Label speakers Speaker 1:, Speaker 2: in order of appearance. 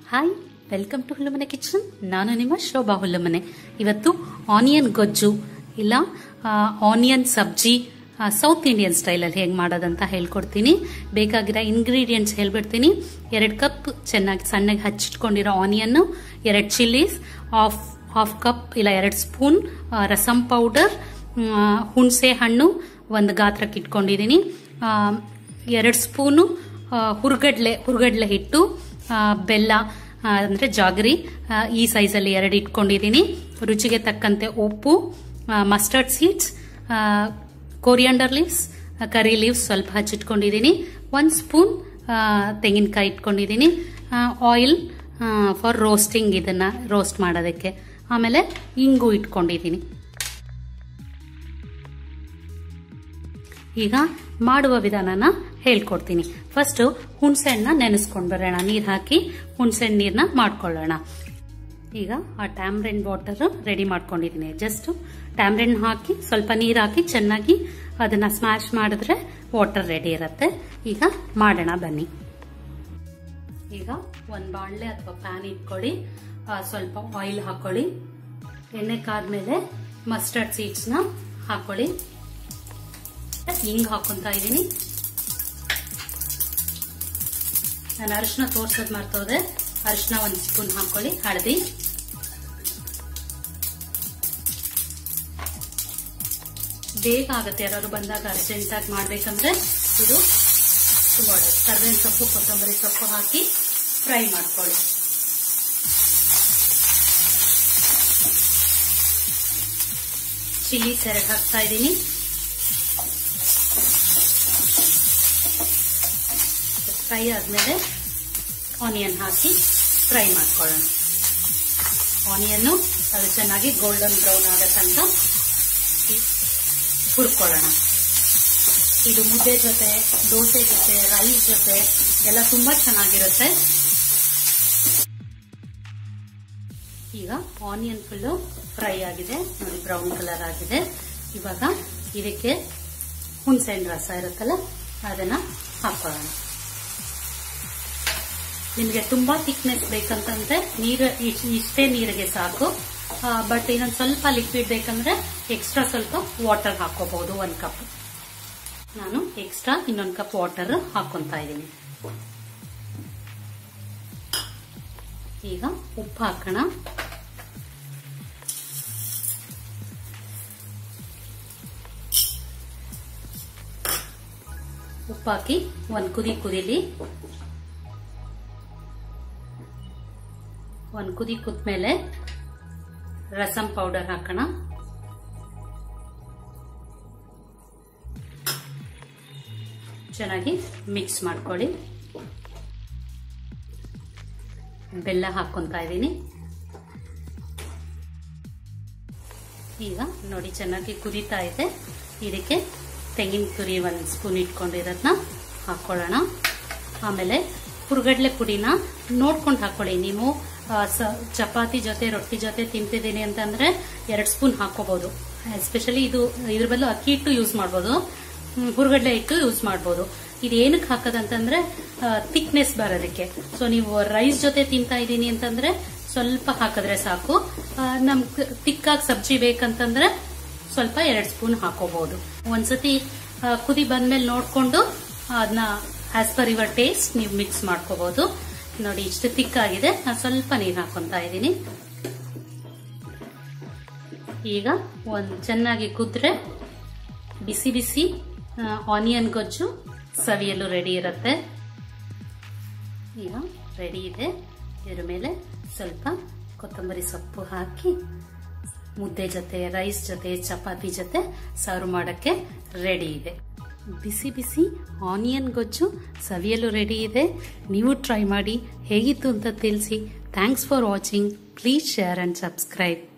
Speaker 1: hi welcome to Hullumane kitchen ನಾನು ನಿಮ್ಮ ಶೋಭಾ ಹುಲ್ಲುಮನೆ ಇವತ್ತು ಆನಿಯನ್ ಗೊಜ್ಜು ಇಲ್ಲ ಆನಿಯನ್ ಸಬ್ಜಿ ಸೌತ್ ಇಂಡಿಯನ್ ಸ್ಟೈಲಲ್ಲಿ ಹೇಗೆ ಮಾಡೋದಂತ ಹೇಳ್ಕೊಡ್ತೀನಿ ಬೇಕಾಗಿರೋ ಇಂಗ್ರೀಡಿಯೆಂಟ್ಸ್ ಹೇಳ್ಬಿಡ್ತೀನಿ ಎರಡು ಕಪ್ ಚೆನ್ನಾಗಿ ಸಣ್ಣಗೆ ಹಚ್ಚಿಟ್ಕೊಂಡಿರೋ ಆನಿಯನ್ ಎರಡು ಚಿಲ್ಲೀಸ್ ಹಾಫ್ ಹಾಫ್ ಕಪ್ ಇಲ್ಲ ಎರಡು ಸ್ಪೂನ್ ರಸಂ ಪೌಡರ್ ಹುಣಸೆ ಹಣ್ಣು ಒಂದು ಗಾತ್ರಕ್ಕೆ ಇಟ್ಕೊಂಡಿದ್ದೀನಿ ಎರಡು ಸ್ಪೂನು ಹುರ್ಗಡ್ಲೆ ಹುರ್ಗಡ್ಲೆ ಹಿಟ್ಟು ಆ, ಬೆಲ್ಲ ಆ, ಅಂದ್ರೆ ಜಾಗರಿ ಆ, ಈ ಸೈಜಲ್ಲಿ ಎರಡು ಇಟ್ಕೊಂಡಿದ್ದೀನಿ ರುಚಿಗೆ ತಕ್ಕಂತೆ ಉಪ್ಪು mustard seeds coriander leaves curry leaves ಸ್ವಲ್ಪ ಹಚ್ಚಿಟ್ಕೊಂಡಿದ್ದೀನಿ ಒಂದು ಸ್ಪೂನ್ ತೆಂಗಿನಕಾಯಿ ಇಟ್ಕೊಂಡಿದ್ದೀನಿ ಆಯಿಲ್ ಫಾರ್ ರೋಸ್ಟಿಂಗ್ ಇದನ್ನ ರೋಸ್ಟ್ ಮಾಡೋದಕ್ಕೆ ಆಮೇಲೆ ಇಂಗು ಇಟ್ಕೊಂಡಿದ್ದೀನಿ ಈಗ ಮಾಡುವ ವಿಧಾನನ ಹೇಳ್ಕೊಡ್ತೀನಿ ಫಸ್ಟ್ ಹುಣಸೆಹಣ್ಣ ನೆನೆಸ್ಕೊಂಡು ಬರೋಣ ನೀರು ಹಾಕಿ ಹುಣಸೆಹಣ್ಣು ನೀರನ್ನ ಮಾಡ್ಕೊಳ್ಳೋಣ ಈಗ ಆ ಟ್ಯಾಮ್ರೆನ್ ವಾಟರ್ ರೆಡಿ ಮಾಡ್ಕೊಂಡಿದ್ದೀನಿ ಜಸ್ಟ್ ಟ್ಯಾಮ್ರೆನ್ ಹಾಕಿ ಸ್ವಲ್ಪ ನೀರು ಹಾಕಿ ಚೆನ್ನಾಗಿ ಅದನ್ನ ಸ್ಮ್ಯಾಶ್ ಮಾಡಿದ್ರೆ ವಾಟರ್ ರೆಡಿ ಇರುತ್ತೆ ಈಗ ಮಾಡೋಣ ಬನ್ನಿ ಈಗ ಒಂದು ಬಾಣಲೆ ಅಥವಾ ಪ್ಯಾನ್ ಇಟ್ಕೊಳ್ಳಿ ಆ, ಸ್ವಲ್ಪ ಆಯಿಲ್ ಹಾಕೊಳ್ಳಿ ಎಣ್ಣೆ ಕಾದ್ಮೇಲೆ ಮಸ್ಟರ್ಡ್ ಸೀಡ್ಸ್ನ ಹಾಕೊಳ್ಳಿ ಹಿಂಗ್ ಹಾಕೊಂತ ಇದ್ದೀನಿ ನಾನು ಅರಿಶಿನ ತೋರ್ಸೋದ್ ಮರ್ತೋದೆ ಅರಿಶಿನ ಒಂದ್ ಸ್ಪೂನ್ ಹಾಕೊಳ್ಳಿ ಹಳದಿ ಬೇಗ ಆಗುತ್ತೆ ಯಾರಾದ್ರು ಬಂದಾಗ ಅರ್ಜೆಂಟ್ ಆಗಿ ಮಾಡ್ಬೇಕಂದ್ರೆ ಇದು ತುಂಬ ಒಳ್ಳೆಯದು ಕರ್ಬೇವಿನ ಸೊಪ್ಪು ಕೊತ್ತಂಬರಿ ಸೊಪ್ಪು ಹಾಕಿ ಫ್ರೈ ಮಾಡ್ಕೊಳ್ಳಿ ಚಿಲ್ಲೀಸ್ ಎರಡು ಹಾಕ್ತಾ ಇದ್ದೀನಿ ಫ್ರೈ ಆದ್ಮೇಲೆ ಆನಿಯನ್ ಹಾಕಿ ಫ್ರೈ ಮಾಡ್ಕೊಳ್ಳೋಣ ಆನಿಯನ್ನು ಅದು ಚೆನ್ನಾಗಿ ಗೋಲ್ಡನ್ ಬ್ರೌನ್ ಆಗೋ ತನಕ ಹುರ್ಕೊಳ್ಳೋಣ ಇದು ಮುದ್ದೆ ಜೊತೆ ದೋಸೆ ಜೊತೆ ರೈಸ್ ಜೊತೆ ಎಲ್ಲ ತುಂಬಾ ಚೆನ್ನಾಗಿರುತ್ತೆ ಈಗ ಆನಿಯನ್ ಫುಲ್ಲು ಫ್ರೈ ಆಗಿದೆ ನೋಡಿ ಬ್ರೌನ್ ಕಲರ್ ಆಗಿದೆ ಇವಾಗ ಇದಕ್ಕೆ ಹುಣಸೆಹಣ್ಣು ರಸ ಇರುತ್ತಲ್ಲ ಅದನ್ನ ಹಾಕೊಳ್ಳೋಣ ನಿಮಗೆ ತುಂಬಾ ಥಿಕ್ನೆಸ್ ಬೇಕಂತಂದ್ರೆ ನೀರು ಇಶ್- ಇಷ್ಟೇ ನೀರಿಗೆ ಸಾಕು ಬಟ್ ಇನ್ನೊಂದು ಸ್ವಲ್ಪ ಲಿಕ್ವಿಡ್ ಬೇಕಂದ್ರೆ ಎಕ್ಸ್ಟ್ರಾ ಸ್ವಲ್ಪ ವಾಟರ್ ಹಾಕೋಬಹುದು ಒಂದ್ ಕಪ್ ನಾನು ಎಕ್ಸ್ಟ್ರಾ ಇನ್ನೊಂದು ಕಪ್ ವಾಟರ್ ಹಾಕೊಂತ ಇದ್ದೀನಿ ಈಗ ಉಪ್ಪು ಹಾಕೋಣ ಉಪ್ಪು ಹಾಕಿ ಒಂದ್ ಕುದಿ ಕುದಿಲಿ ಒಂದ್ ಕುದಿ ಕುದ್ಮೇಲೆ ರಸಂ ಪೌಡರ್ ಹಾಕೋಣ ಚೆನ್ನಾಗಿ ಮಿಕ್ಸ್ ಮಾಡ್ಕೊಳ್ಳಿ ಬೆಲ್ಲ ಹಾಕೊಂತ ಇದ್ದೀನಿ ಈಗ ನೋಡಿ ಚೆನ್ನಾಗಿ ಕುದೀತಾ ಇದೆ ಇದಕ್ಕೆ ತೆಂಗಿನ ತುರಿ ಒಂದು ಸ್ಪೂನ್ ಇಟ್ಕೊಂಡಿರೋದನ್ನ ಹಾಕೊಳ್ಳೋಣ ಆಮೇಲೆ ಹುರ್ಗಡ್ಲೆ ಪುಡಿನ ನೋಡ್ಕೊಂಡು ಹಾಕೊಳ್ಳಿ ನೀವು ಆ, ಸ- ಚಪಾತಿ ಜೊತೆ ರೊಟ್ಟಿ ಜೊತೆ ತಿಂತಿದ್ದೀನಿ ಅಂತಂದ್ರೆ ಎರಡು ಸ್ಪೂನ್ ಹಾಕೋಬಹುದು ಎಸ್ಪೆಷಲಿ ಇದು ಇದ್ರ ಬದಲು ಅಕ್ಕಿ ಹಿಟ್ಟು ಯೂಸ್ ಮಾಡ್ಬೋದು ಹ್ಮ್, ಹುರ್ಗಡ್ಲೆ ಹಿಟ್ಟು ಯೂಸ್ ಮಾಡ್ಬೋದು ಇದು ಏನಕ್ಕೆ ಹಾಕೋದಂತಂದ್ರೆ ಥಿಕ್ನೆಸ್ ಬರೋದಕ್ಕೆ ಸೊ ನೀವು ರೈಸ್ ಜೊತೆ ತಿಂತಾ ಇದ್ದೀನಿ ಅಂತಂದ್ರೆ ಸ್ವಲ್ಪ ಹಾಕಿದ್ರೆ ಸಾಕು ಆ, ನಮ್ಗೆ ತಿಕ್ಕಾಗಿ ಸಬ್ಜಿ ಬೇಕಂತಂದ್ರೆ ಸ್ವಲ್ಪ ಎರಡು ಸ್ಪೂನ್ ಹಾಕೋಬಹುದು ಒಂದ್ಸತಿ ಆ, ಕುದಿ ಬಂದ್ಮೇಲೆ ನೋಡ್ಕೊಂಡು ಅದನ್ನ ಆಸ್ ಪರ್ ಯುವರ್ ಟೇಸ್ಟ್ ನೀವು ಮಿಕ್ಸ್ ಮಾಡ್ಕೋಬಹುದು ನೋಡಿ ಇಷ್ಟು ತಿಕ್ಕಾಗಿದೆ ನಾನು ಸ್ವಲ್ಪ ನೀರು ಹಾಕೊಂತ ಇದ್ದೀನಿ ಈಗ ಒಂದು ಚೆನ್ನಾಗಿ ಕುದ್ರೆ ಬಿಸಿ ಬಿಸಿ ಆನಿಯನ್ ಗೊಜ್ಜು ಸವಿಯಲು ರೆಡಿ ಇರುತ್ತೆ ಈಗ ರೆಡಿ ಇದೆ ಇದ್ರ ಮೇಲೆ ಸ್ವಲ್ಪ ಕೊತ್ತಂಬರಿ ಸೊಪ್ಪು ಹಾಕಿ ಮುದ್ದೆ ಜೊತೆ ರೈಸ್ ಜೊತೆ ಚಪಾತಿ ಜೊತೆ ಸರ್ವ್ ಮಾಡಕ್ಕೆ ರೆಡಿ ಇದೆ ಬಿಸಿ ಬಿಸಿ ಆನಿಯನ್ ಗೊಜ್ಜು ಸವಿಯಲು ರೆಡಿ ಇದೆ ನೀವು ಟ್ರೈ ಮಾಡಿ ಹೇಗಿತ್ತು ಅಂತ ತಿಳಿಸಿ thanks for watching please share and subscribe